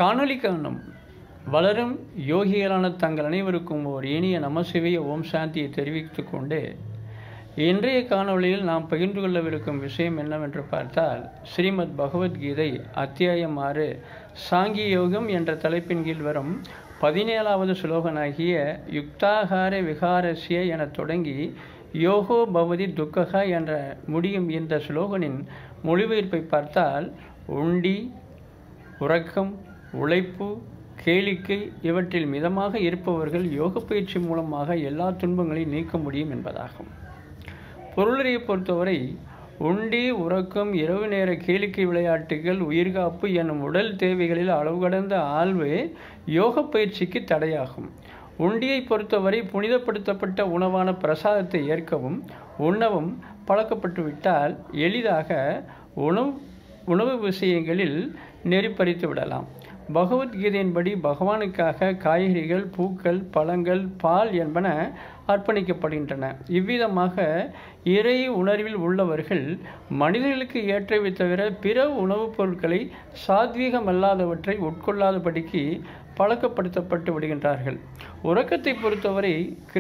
காணொளி காணும் வளரும் யோகிகளான தங்கள் அனைவருக்கும் ஓர் இனிய நமசிவைய ஓம் சாந்தியை தெரிவித்துக் கொண்டு இன்றைய காணொளியில் நாம் பகிர்ந்து கொள்ளவிருக்கும் விஷயம் என்னவென்று பார்த்தால் ஸ்ரீமத் பகவத்கீதை அத்தியாயம் ஆறு சாங்கி யோகம் என்ற தலைப்பின் கீழ் வரும் பதினேழாவது சுலோகனாகிய யுக்தாகார விகாரஸ்ய என தொடங்கி யோகோ பவதி துக்ககா என்ற முடியும் இந்த சுலோகனின் மொழிபெயர்ப்பை பார்த்தால் உண்டி உறக்கம் உழைப்பு கேளிக்கை இவற்றில் மிதமாக இருப்பவர்கள் யோக பயிற்சி மூலமாக எல்லா துன்பங்களையும் நீக்க முடியும் என்பதாகும் பொருளறையை பொறுத்தவரை உண்டி உறக்கம் இரவு நேர கேளிக்கை விளையாட்டுகள் உயிர்காப்பு எனும் உடல் தேவைகளில் அளவு கடந்த ஆழ்வு யோக பயிற்சிக்கு தடையாகும் உண்டியை பொறுத்தவரை புனிதப்படுத்தப்பட்ட உணவான பிரசாதத்தை ஏற்கவும் உண்ணவும் பழக்கப்பட்டு விட்டால் எளிதாக உணவு உணவு விஷயங்களில் நெறிப்பறித்து விடலாம் பகவத்கீதையின்படி பகவானுக்காக காய்கறிகள் பூக்கள் பழங்கள் பால் என்பன அர்ப்பணிக்கப்படுகின்றன இவ்விதமாக இறை உணர்வில் உள்ளவர்கள் மனிதர்களுக்கு ஏற்றவை தவிர பிற உணவுப் பொருட்களை சாத்வீகமல்லாதவற்றை உட்கொள்ளாதபடிக்கு பழக்கப்படுத்தப்பட்டு விடுகின்றார்கள் உறக்கத்தை பொறுத்தவரை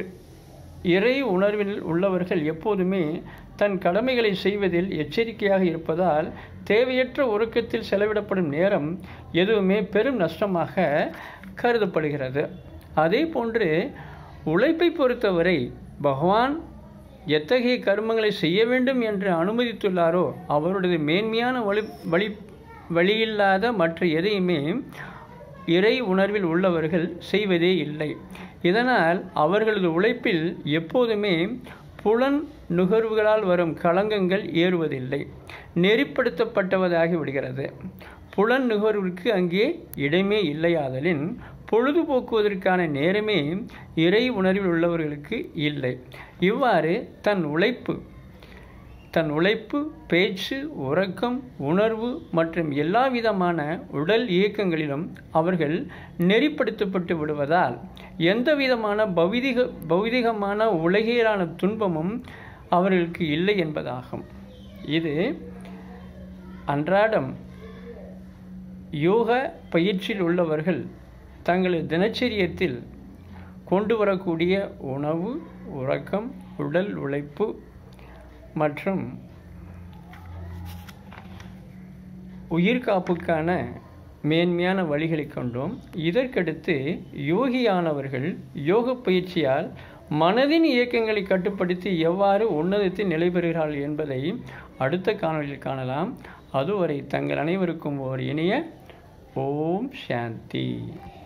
இறை உணர்வில் உள்ளவர்கள் எப்போதுமே தன் கடமைகளை செய்வதில் எச்சரிக்கையாக இருப்பதால் தேவையற்ற உறக்கத்தில் செலவிடப்படும் நேரம் எதுவுமே பெரும் நஷ்டமாக கருதப்படுகிறது அதே போன்று உழைப்பை பொறுத்தவரை பகவான் எத்தகைய கர்மங்களை செய்ய வேண்டும் என்று அனுமதித்துள்ளாரோ அவருடைய மேன்மையான வழி வழி வழியில்லாத மற்ற எதையுமே இறை உணர்வில் உள்ளவர்கள் செய்வதே இல்லை இதனால் அவர்களது உழைப்பில் எப்போதுமே புலன் நுகர்வுகளால் வரும் களங்கங்கள் ஏறுவதில்லை நெறிப்படுத்தப்பட்டவதாகி விடுகிறது புலன் நுகர்வுக்கு அங்கே இடமே இல்லையாதலின் பொழுதுபோக்குவதற்கான நேரமே இறை உணர்வில் உள்ளவர்களுக்கு இல்லை இவ்வாறு தன் உழைப்பு தன் உழைப்பு பேச்சு உறக்கம் உணர்வு மற்றும் எல்லா விதமான உடல் இயக்கங்களிலும் அவர்கள் நெறிப்படுத்தப்பட்டு விடுவதால் எந்த விதமான பௌதிக பௌதிகமான உலகியலான துன்பமும் அவர்களுக்கு இல்லை என்பதாகும் இது அன்றாடம் யோக பயிற்சியில் உள்ளவர்கள் தங்களது தினச்சரியத்தில் கொண்டு வரக்கூடிய உணவு உறக்கம் உடல் உழைப்பு மற்றும் உயிர்காப்புக்கான மேன்மையான வழிகளை கொண்டோம் இதற்கடுத்து யோகியானவர்கள் யோக பயிற்சியால் மனதின் இயக்கங்களை கட்டுப்படுத்தி எவ்வாறு உன்னதத்தில் நிலை பெறுகிறார்கள் என்பதை அடுத்த காணொலியில் காணலாம் அதுவரை தங்கள் அனைவருக்கும் ஓர் இனிய ஓம் சாந்தி